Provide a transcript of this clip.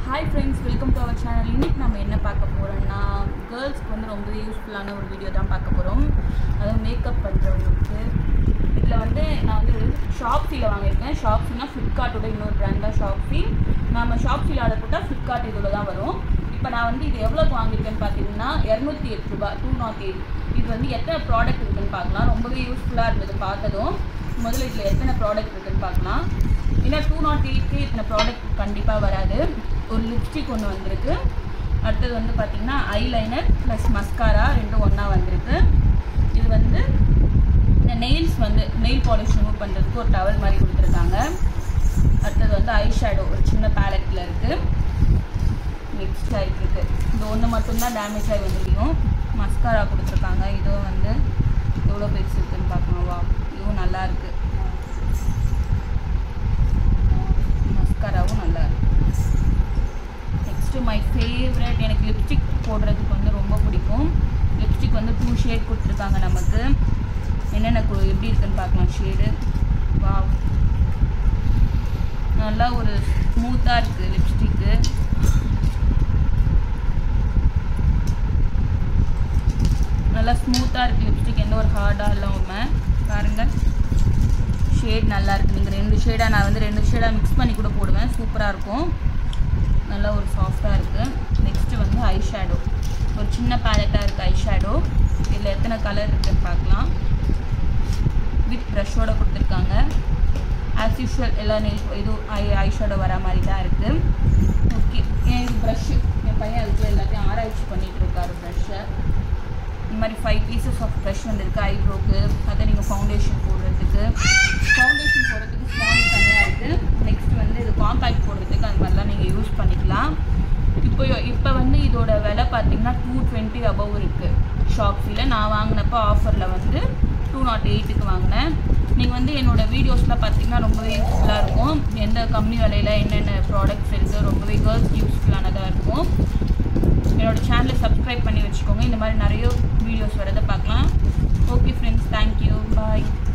hi friends welcome to our channel இன்னைக்கு நம்ம என்ன பார்க்க போகிறோம்னா கேர்ள்ஸ்க்கு வந்து ரொம்ப யூஸ்ஃபுல்லான ஒரு வீடியோ தான் பார்க்க போகிறோம் அதாவது மேக்கப் பண்ணுறவங்களுக்கு இதில் வந்து நான் வந்து ஷாப்ஸியில் வாங்கியிருக்கேன் ஷாப்ஸினா ஃப்ளிப்கார்ட்டோட இன்னொரு பிராண்ட் தான் ஷாப்ஸி நம்ம ஷாப்ஸியில் ஆர்டர் போட்டால் ஃப்ளிப்கார்ட் இதில் தான் வரும் இப்போ நான் வந்து இது எவ்வளோக்கு வாங்கியிருக்கேன்னு பார்த்தீங்கன்னா இரநூத்தி எட்டு ரூபாய் டூ நாட் எயிட் இது வந்து எத்தனை ப்ராடக்ட் இருக்குன்னு பார்க்கலாம் ரொம்பவே யூஸ்ஃபுல்லாக இருந்தது பார்த்ததும் முதல்ல இதில் எத்தனை ப்ராடக்ட் இருக்குன்னு பார்க்கலாம் ஏன்னா டூ நாட் எயிட்க்கு இத்தனை ப்ராடக்ட் கண்டிப்பாக வராது ஒரு லிப்ஸ்டிக் ஒன்று வந்திருக்கு அடுத்தது வந்து பார்த்திங்கன்னா ஐலைனர் ப்ளஸ் மஸ்காரா ரெண்டும் ஒன்றா வந்திருக்கு இது வந்து இந்த நெயில்ஸ் வந்து நெயில் பாலிஷ் ரிமூவ் பண்ணுறதுக்கு ஒரு டவல் மாதிரி கொடுத்துருக்காங்க அடுத்தது வந்து ஐ ஷேடோ ஒரு சின்ன பேலட்டில் இருக்குது மிக்ஸ்ட் ஆகிட்டு இந்த ஒன்று மட்டும்தான் டேமேஜ் ஆகி வந்துருக்கும் மஸ்காரா கொடுத்துருக்காங்க இதுவும் வந்து எவ்வளோ பெருசு இருக்குன்னு பார்க்கலாம் வா இதுவும் நல்லா இருக்கு மஸ்காராவும் நல்லா இருக்கு நெக்ஸ்ட்டு மை ஃபேவரட் எனக்கு லிப்ஸ்டிக் போடுறதுக்கு வந்து ரொம்ப பிடிக்கும் லிப்ஸ்டிக் வந்து டூ ஷேட் கொடுத்துருக்காங்க நமக்கு என்னென்ன கு- எப்படி இருக்குன்னு பார்க்கலாம் ஷேடு வா நல்லா ஒரு ஸ்மூத்தாக இருக்குது லிப்ஸ்டிக்கு நல்லா ஸ்மூத்தாக இருக்குது லிப்ஸ்டிக் எந்த ஒரு ஹார்டாக இல்லாமல் பாருங்கள் ஷேட் நல்லா இருக்குது நீங்கள் ரெண்டு ஷேடாக நான் வந்து ரெண்டு ஷேடாக மிக்ஸ் பண்ணி கூட போடுவேன் சூப்பராக இருக்கும் நல்லா ஒரு சாஃப்டாக இருக்குது நெக்ஸ்ட்டு வந்து ஐ ஷேடோ ஒரு சின்ன பேலட்டாக இருக்குது ஐ ஷேடோ இதில் எத்தனை கலர் இருக்குன்னு பார்க்கலாம் வித் ப்ரஷோட கொடுத்துருக்காங்க ஆஸ் யூஷுவல் எல்லா நெல் இது ஐ ஐ ஷேடோ வர மாதிரி தான் இருக்குது ஓகே என் ப்ரஷ்ஷு என் பையன் அதுக்கு எல்லாத்தையும் ஆராய்ச்சி பண்ணிகிட்டு இருக்காரு ப்ரஷ்ஷை இந்த மாதிரி ஃபைவ் பீசஸ் ஆஃப் ப்ரஷ் வந்துருக்கு ஐப்ரோக்கு அதை நீங்கள் ஃபவுண்டேஷன் போடுறதுக்கு ஃபவுண்டேஷன் போடுறதுக்கு ஸ்பாஞ்ச் தனியாக இருக்குது நெக்ஸ்ட் வந்து இது காம்பேக்ட் போடுறதுக்கு அது மாதிரிலாம் நீங்கள் யூஸ் பண்ணிக்கலாம் இப்போ இப்போ வந்து இதோட விலை பார்த்தீங்கன்னா டூ டுவெண்ட்டி அபவ் இருக்குது ஷாப்ஸில் நான் வாங்கினப்போ ஆஃபரில் வந்து டூ நாட் எயிட்டுக்கு வாங்கினேன் நீங்கள் வந்து என்னோட வீடியோஸ்லாம் பார்த்தீங்கன்னா ரொம்பவே யூஸ்ஃபுல்லாக இருக்கும் எந்த கம்மி விலையில் என்னென்ன ப்ராடக்ட்ஸ் இருக்குது ரொம்பவே கேர்ள்ஸ் யூஸ்ஃபுல்லானதாக இருக்கும் என்னோட சேனலை சப்ஸ்கிரைப் பண்ணி வச்சுக்கோங்க இந்த மாதிரி நிறைய வீடியோஸ் வரதை பார்க்கலாம் ஓகே ஃப்ரெண்ட்ஸ் தேங்க்யூ பாய்